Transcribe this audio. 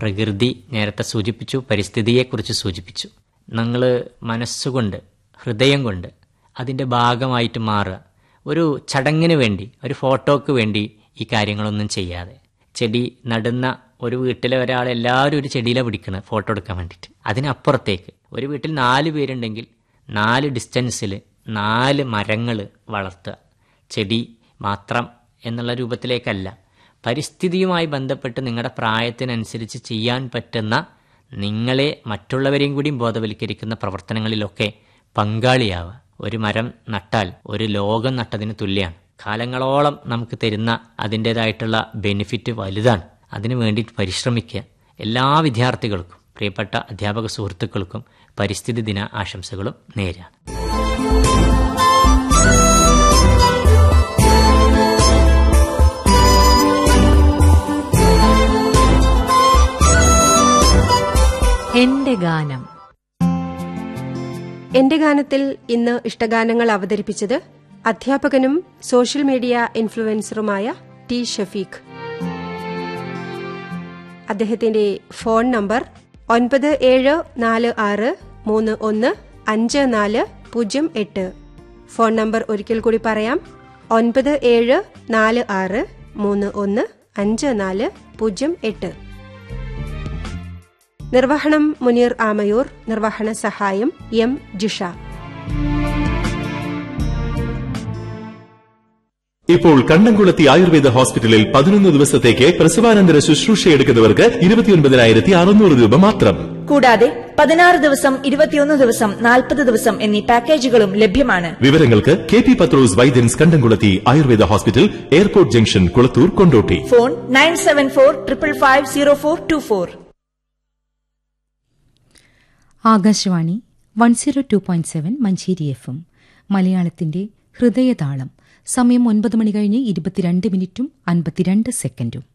പ്രകൃതി നേരത്തെ സൂചിപ്പിച്ചു പരിസ്ഥിതിയെക്കുറിച്ച് സൂചിപ്പിച്ചു നിങ്ങൾ മനസ്സുകൊണ്ട് ഹൃദയം കൊണ്ട് അതിൻ്റെ ഭാഗമായിട്ട് മാറുക ഒരു ചടങ്ങിന് വേണ്ടി ഒരു ഫോട്ടോക്ക് വേണ്ടി ഈ കാര്യങ്ങളൊന്നും ചെയ്യാതെ ചെടി നടുന്ന ഒരു വീട്ടിലെ ഒരാൾ എല്ലാവരും ഒരു ചെടിയിലാണ് പിടിക്കുന്നത് ഫോട്ടോ എടുക്കാൻ വേണ്ടിയിട്ട് അതിനപ്പുറത്തേക്ക് ഒരു വീട്ടിൽ നാല് പേരുണ്ടെങ്കിൽ നാല് ഡിസ്റ്റൻസിൽ നാല് മരങ്ങൾ വളർത്തുക ചെടി മാത്രം എന്നുള്ള രൂപത്തിലേക്കല്ല പരിസ്ഥിതിയുമായി ബന്ധപ്പെട്ട് നിങ്ങളുടെ പ്രായത്തിനനുസരിച്ച് ചെയ്യാൻ പറ്റുന്ന നിങ്ങളെ മറ്റുള്ളവരെയും കൂടി ബോധവൽക്കരിക്കുന്ന പ്രവർത്തനങ്ങളിലൊക്കെ പങ്കാളിയാവുക ഒരു മരം നട്ടാൽ ഒരു ലോകം നട്ടതിന് തുല്യമാണ് കാലങ്ങളോളം നമുക്ക് തരുന്ന അതിൻ്റേതായിട്ടുള്ള ബെനിഫിറ്റ് വലുതാണ് അതിനു വേണ്ടിയിട്ട് പരിശ്രമിക്കുക എല്ലാ വിദ്യാർത്ഥികൾക്കും പ്രിയപ്പെട്ട അധ്യാപക സുഹൃത്തുക്കൾക്കും പരിസ്ഥിതി ദിന ആശംസകളും നേരാണ് എന്റെ ഗാനം എന്റെ ഗാനത്തിൽ ഇന്ന് ഇഷ്ടഗാനങ്ങൾ അവതരിപ്പിച്ചത് അധ്യാപകനും സോഷ്യൽ മീഡിയ ഇൻഫ്ലുവൻസറുമായ ടി ഷഫീഖ് അദ്ദേഹത്തിന്റെ ഫോൺ നമ്പർ ഒൻപത് ഏഴ് നാല് ആറ് മൂന്ന് ഒന്ന് അഞ്ച് നാല് പൂജ്യം എട്ട് ഫോൺ നമ്പർ ഒരിക്കൽ കൂടി പറയാം ഒൻപത് ഏഴ് നാല് ആറ് മൂന്ന് ഒന്ന് അഞ്ച് നാല് പൂജ്യം എട്ട് നിർവഹണം മുനീർ ആമയൂർ നിർവഹണ സഹായം എം ജിഷ ഇപ്പോൾ കണ്ണംകുളത്തി ആയുർവേദ ഹോസ്പിറ്റലിൽ പതിനൊന്ന് ദിവസത്തേക്ക് പ്രസവാനന്തര ശുശ്രൂഷ എടുക്കുന്നവർക്ക് ഇരുപത്തിയൊൻപതിനായിരത്തി അറുന്നൂറ് രൂപ മാത്രം കൂടാതെ പതിനാറ് ദിവസം ഇരുപത്തിയൊന്ന് ദിവസം നാൽപ്പത് ദിവസം എന്നീ പാക്കേജുകളും ലഭ്യമാണ് വിവരങ്ങൾക്ക് K P Pathros Vaidyans Kandamkulathi Ayurveda hospital airport junction Kulathur Kondotty phone nine seven four triple five zero four two four Akashvani one zero two point seven Manjeri F M മലയാളത്തിന്റെ ഹൃദയതാളം സമയം ഒൻപത് മണി കഴിഞ്ഞ് ഇരുപത്തിരണ്ട് മിനിറ്റും അൻപത്തിരണ്ട് സെക്കൻഡും